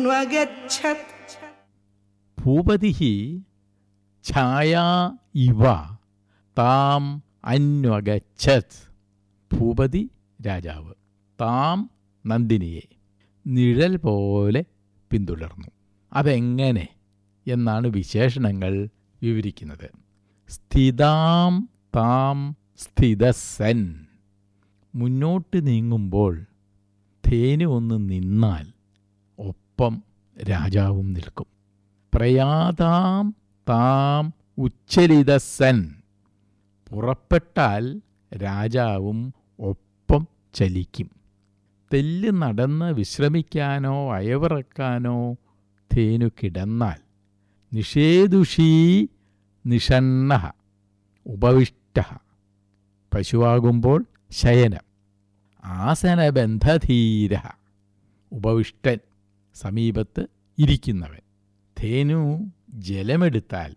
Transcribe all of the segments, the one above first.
अन्वगच्छत् ഭൂപതി ഛായാ ഇവ താം അന്വഗച്ഛത് ഭൂപതി രാജാവ് താം നന്ദിനിയെ നിഴൽ പോലെ പിന്തുടർന്നു അതെങ്ങനെ എന്നാണ് വിശേഷണങ്ങൾ വിവരിക്കുന്നത് സ്ഥിതാം താം സ്ഥിതസൻ മുന്നോട്ട് നീങ്ങുമ്പോൾ ധേനു ഒന്ന് നിന്നാൽ ഒപ്പം രാജാവും നിൽക്കും പ്രയാതാം താം ഉച്ചരിതസൻ പുറപ്പെട്ടാൽ രാജാവും ഒപ്പം ചലിക്കും തെല്ല് നടന്ന് വിശ്രമിക്കാനോ അയവിറക്കാനോ ധേനു കിടന്നാൽ നിഷേതുഷീ നിഷണ്ണ ഉപവിഷ്ട പശുവാകുമ്പോൾ ശയനം ആസനബന്ധധീര ഉപവിഷ്ടൻ സമീപത്ത് ഇരിക്കുന്നവൻ ധേനു ജലമെടുത്താൽ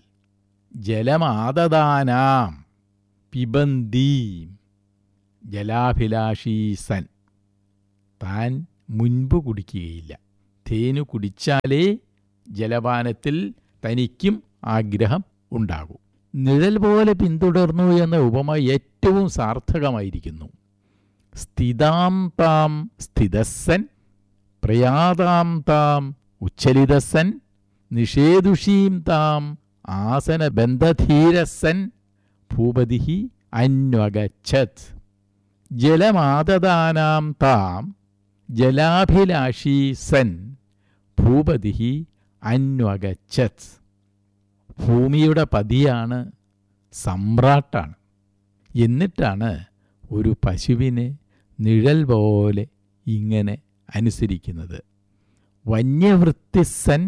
ജലമാദദാനാം പിബന്തീം ജലാഭിലാഷീസൻ താൻ മുൻപ് കുടിക്കുകയില്ല ധേനു കുടിച്ചാലേ ജലപാനത്തിൽ തനിക്കും ആഗ്രഹം ഉണ്ടാകൂ നിഴൽ പോലെ പിന്തുടർന്നു എന്ന ഉപമ ഏറ്റവും സാർത്ഥകമായിരിക്കുന്നു സ്ഥിതാം താം സ്ഥിതസ്സൻ പ്രയാതാം താം ഉച്ചലിതസ്സൻ നിഷേതുഷീം താം ആസനബന്ധധീരസൻ ഭൂപതി അന്വഗച്ഛത് ജലമാദദാനാം താം ജലാഭിലാഷീ സൻ ഭൂപതി അന്വഗച്ഛത് ഭൂമിയുടെ പതിയാണ് സമ്രാട്ടാണ് എന്നിട്ടാണ് ഒരു പശുവിനെ നിഴൽ പോലെ ഇങ്ങനെ അനുസരിക്കുന്നത് വന്യവൃത്തിസൻ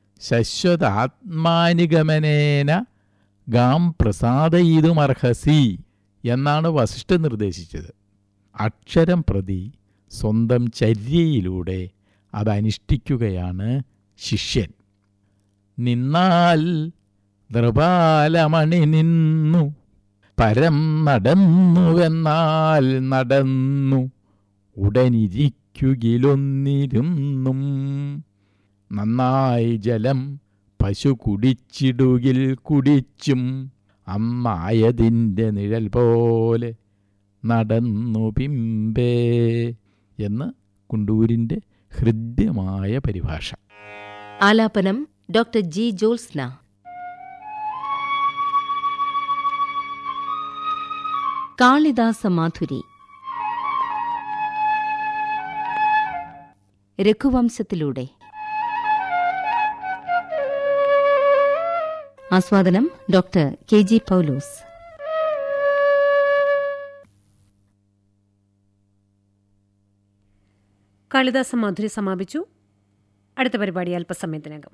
ശശ്വതാത്മാനുഗമനേന ഗാം പ്രസാദയിതുമർഹസി എന്നാണ് വസിഷ്ഠ നിർദ്ദേശിച്ചത് അക്ഷരം പ്രതി സ്വന്തം ചര്യയിലൂടെ അതനുഷ്ഠിക്കുകയാണ് ശിഷ്യൻ നിന്നാൽ നൃപാലമണി നിന്നു പരം നടന്നുവെന്നാൽ നടന്നു ഉടനിരിക്കുകിലൊന്നിരുന്നും നന്നായി ജലം പശു കുടിച്ചിടുകിൽ കുടിച്ചും അമ്മായതിൻ്റെ നിഴൽ പോലെ നടന്നു പിമ്പേ എന്ന് കുണ്ടൂരിൻ്റെ ഹൃദ്യമായ പരിഭാഷ ആലാപനം ഡോക്ടർ ജി ജോത്സ്ന കാളിദാസ മാധുരി രഘുവംശത്തിലൂടെ ആസ്വാദനം doctor K G Paulose Kalidasa Madhuri സമാപിച്ചു അടുത്ത പരിപാടി അല്പസമയത്തിനകം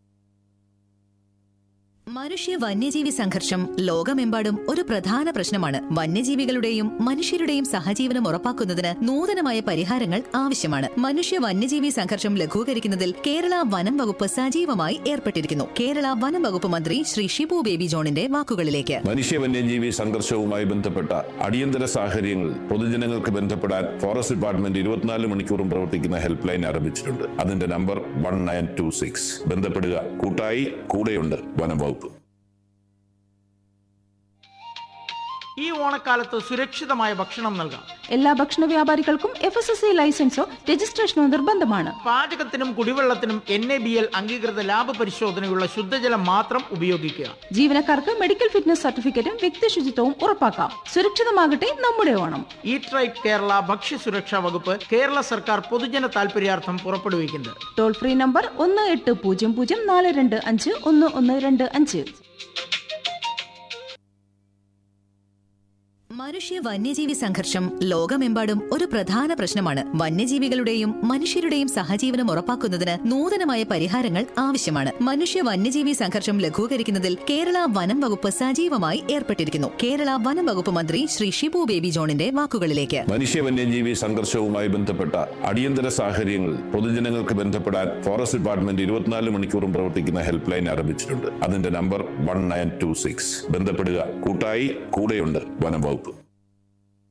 മനുഷ്യ വന്യജീവി സംഘർഷം ലോകമെമ്പാടും ഒരു പ്രധാന പ്രശ്നമാണ് വന്യജീവികളുടെയും മനുഷ്യരുടെയും സഹജീവനം ഉറപ്പാക്കുന്നതിന് നൂതനമായ പരിഹാരങ്ങൾ ആവശ്യമാണ് മനുഷ്യ വന്യജീവി സംഘർഷം ലഘൂകരിക്കുന്നതിൽ കേരള വനം വകുപ്പ് സജീവമായി ഏർപ്പെട്ടിരിക്കുന്നു കേരള വനം വകുപ്പ് മന്ത്രി ശ്രീ ഷിബു ബേബി ജോണിന്റെ വാക്കുകളിലേക്ക് മനുഷ്യ വന്യജീവി സംഘർഷവുമായി ബന്ധപ്പെട്ട അടിയന്തര സാഹചര്യങ്ങളിൽ പൊതുജനങ്ങൾക്ക് ബന്ധപ്പെടാൻ ഫോറസ്റ്റ് ഡിപ്പാർട്ട്മെന്റ് ഇരുപത്തിനാല് മണിക്കൂറും പ്രവർത്തിക്കുന്ന ഹെൽപ്പ് ലൈൻ ആരംഭിച്ചിട്ടുണ്ട് അതിന്റെ number one nine two six ബന്ധപ്പെടുക കൂട്ടായി കൂടെയുണ്ട് വനം വകുപ്പ് ഈ ഓണക്കാലത്ത് സുരക്ഷിതമായ ഭക്ഷണം നൽകാം എല്ലാ ഭക്ഷണ വ്യാപാരികൾക്കും എഫ് എസ് എസ് ഐ ലൈസൻസോ രജിസ്ട്രേഷനോ നിർബന്ധമാണ് പാചകത്തിനും കുടിവെള്ളത്തിനും എൻ എ ബി എൽ അംഗീകൃത ലാഭ പരിശോധനയുള്ള ശുദ്ധജലം മാത്രം ഉപയോഗിക്കുക ജീവനക്കാർക്ക് മെഡിക്കൽ ഫിറ്റ്നസ് സർട്ടിഫിക്കറ്റും വ്യക്തി ശുചിത്വവും ഉറപ്പാക്കാം സുരക്ഷിതമാകട്ടെ നമ്മുടെ ഓണം ഈ ട്രൈബ് കേരള ഭക്ഷ്യസുരക്ഷാ വകുപ്പ് കേരള സർക്കാർ പൊതുജന താൽപര്യാർത്ഥം പുറപ്പെടുവിക്കുന്നത് ടോൾ ഫ്രീ നമ്പർ ഒന്ന് എട്ട് പൂജ്യം പൂജ്യം നാല് രണ്ട് അഞ്ച് ഒന്ന് ഒന്ന് രണ്ട് അഞ്ച് മനുഷ്യ വന്യജീവി സംഘർഷം ലോകമെമ്പാടും ഒരു പ്രധാന പ്രശ്നമാണ് വന്യജീവികളുടെയും മനുഷ്യരുടെയും സഹജീവനം ഉറപ്പാക്കുന്നതിന് നൂതനമായ പരിഹാരങ്ങൾ ആവശ്യമാണ് മനുഷ്യ വന്യജീവി സംഘർഷം ലഘൂകരിക്കുന്നതിൽ കേരള വനം വകുപ്പ് സജീവമായി ഏർപ്പെട്ടിരിക്കുന്നു കേരള വനം വകുപ്പ് മന്ത്രി ശ്രീ ഷിബു ബേബി ജോണിന്റെ വാക്കുകളിലേക്ക് മനുഷ്യ വന്യജീവി സംഘർഷവുമായി ബന്ധപ്പെട്ട അടിയന്തര സാഹചര്യങ്ങളിൽ പൊതുജനങ്ങൾക്ക് ബന്ധപ്പെടാൻ ഫോറസ്റ്റ് ഡിപ്പാർട്ട്മെന്റ് ഇരുപത്തിനാല് മണിക്കൂറും പ്രവർത്തിക്കുന്ന ഹെൽപ്പ് ലൈൻ ആരംഭിച്ചിട്ടുണ്ട് അതിന്റെ number one nine two six ബന്ധപ്പെടുക കൂട്ടായി കൂടെയുണ്ട് വനം വകുപ്പ്